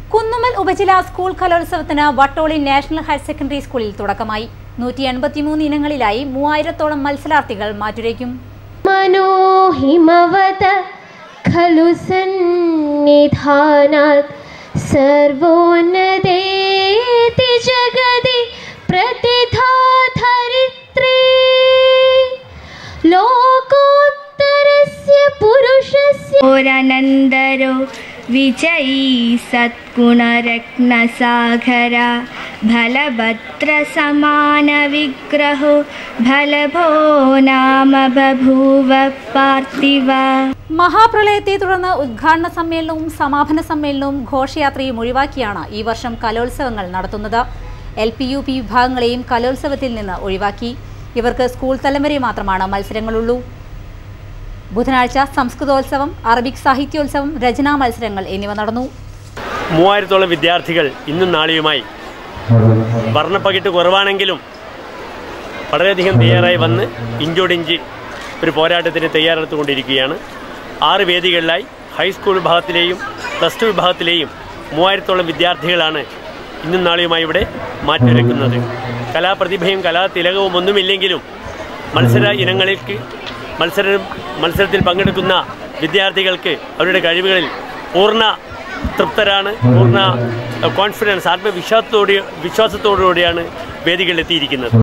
കുന്നുമ്മൽ ഉപജില്ലാ സ്കൂൾ കലോത്സവത്തിന് Vattoli national higher secondary സ്കൂളിൽ തുടക്കമായി നൂറ്റി എൺപത്തിമൂന്ന് ഇനങ്ങളിലായി മൂവായിരത്തോളം മത്സരാർത്ഥികൾ മാറ്റുരയ്ക്കും मनोहिमवत खलु सन्निधानात् सर्वोन्नतेति जगदि प्रतिथा धरित्री लोकोत्तरस्य पुरुषस्य ओरनन्दरो विजयी सत्गुणरत्नसागर फलभद्रसमानविग्रहो फलभो नाम बभूव पार्थिव മഹാപ്രളയത്തെ തുടർന്ന് ഉദ്ഘാടന സമ്മേളനവും സമാപന സമ്മേളനവും ഘോഷയാത്രയും ഒഴിവാക്കിയാണ് ഈ വർഷം കലോത്സവങ്ങൾ നടത്തുന്നത് എൽ പി യു പി വിഭാഗങ്ങളെയും കലോത്സവത്തിൽ നിന്ന് ഒഴിവാക്കി ഇവർക്ക് സ്കൂൾ തലം വരെ മാത്രമാണ് മത്സരങ്ങളുള്ളൂ ബുധനാഴ്ച സംസ്കൃതോത്സവം അറബിക് സാഹിത്യോത്സവം രചനാ മത്സരങ്ങൾ എന്നിവ നടന്നു മൂവായിരത്തോളം വിദ്യാർത്ഥികൾ ഇന്നും നാളെയുമായി വർണ്ണപ്പകിട്ട് കുറവാണെങ്കിലും വളരെയധികം തയ്യാറായി വന്ന് ഇഞ്ചോടിഞ്ച് ഒരു പോരാട്ടത്തിന് തയ്യാറെടുത്തുകൊണ്ടിരിക്കുകയാണ് ആറ് വേദികളിലായി ഹൈസ്കൂൾ വിഭാഗത്തിലെയും പ്ലസ് ടു വിഭാഗത്തിലെയും മൂവായിരത്തോളം വിദ്യാർത്ഥികളാണ് ഇന്നും നാളെയുമായി ഇവിടെ മാറ്റിവെക്കുന്നത് കലാപ്രതിഭയും കലാതിലകവും ഒന്നുമില്ലെങ്കിലും മത്സര ഇനങ്ങളിലേക്ക് മത്സരം മത്സരത്തിൽ പങ്കെടുക്കുന്ന വിദ്യാർത്ഥികൾക്ക് അവരുടെ കഴിവുകളിൽ പൂർണ്ണ തൃപ്തരാണ് പൂർണ്ണ കോൺഫിഡൻസ് ആത്മവിശ്വാസത്തോടെ വിശ്വാസത്തോടുകൂടിയാണ് വേദികളിലെത്തിയിരിക്കുന്നത്